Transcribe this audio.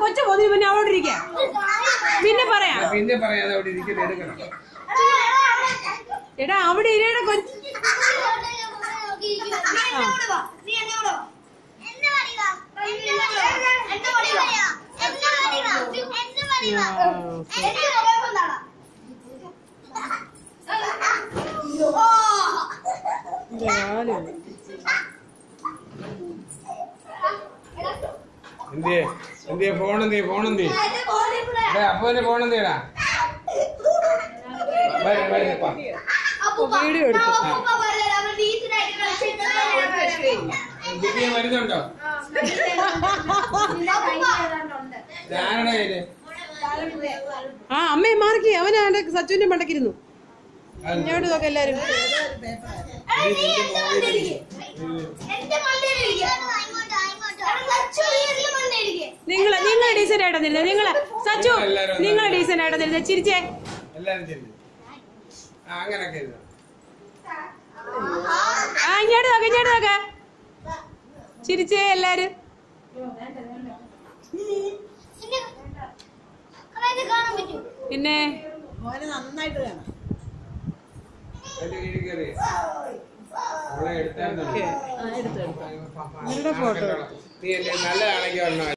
കൊച്ചു പോന്നി പിന്നെ അവിടെ ഇരിക്ക പിന്നെ പറയാം പിന്നെ പറയാതെ അവിടെ ഇരിക്കുന്നത് എടുക്കണം എടാ അവിടെ ഇരയുടെ കൊച്ചു എന്തിയെ എന്തിയെ ഫോണെന്തിയെ ഫോണെന്തി അപ്പൂന്റെ ഫോണെന്തിയടാ വീഡിയോ എടുത്തു ദിവ്യ മരുന്നുണ്ടോ ഞാനടാ കയ്യില് ആ അമ്മയെ മാറിക്കി അവൻ അവന്റെ സച്ചുവിന്റെ മണ്ടക്കിരുന്നു ഇങ്ങോട്ട് നോക്ക എല്ലാരും നിങ്ങള് നിങ്ങൾ ഡീസന്റ് ആയിട്ട് നിരുന്നത് നിങ്ങള് സച്ചു നിങ്ങൾ ഡീസന്റ് ആയിട്ട് നിരുന്നത് ചിരിച്ചേ എല്ലാരും ചെല്ലു ആ അങ്ങനൊക്കെ ഇരുന്നോ. ആ ഇങ്ങോട്ട് നോക്ക ഇങ്ങോട്ട് നോക്ക ചിരിച്ചേ എല്ലാരും കാണാൻ പറ്റും പിന്നെ അതിന്റെ കീഴിൽ കയറി അവളെ എടുത്താൽ ഇവരുടെ photo. നീ എന്റെ നല്ലതാണെങ്കിൽ വരണോ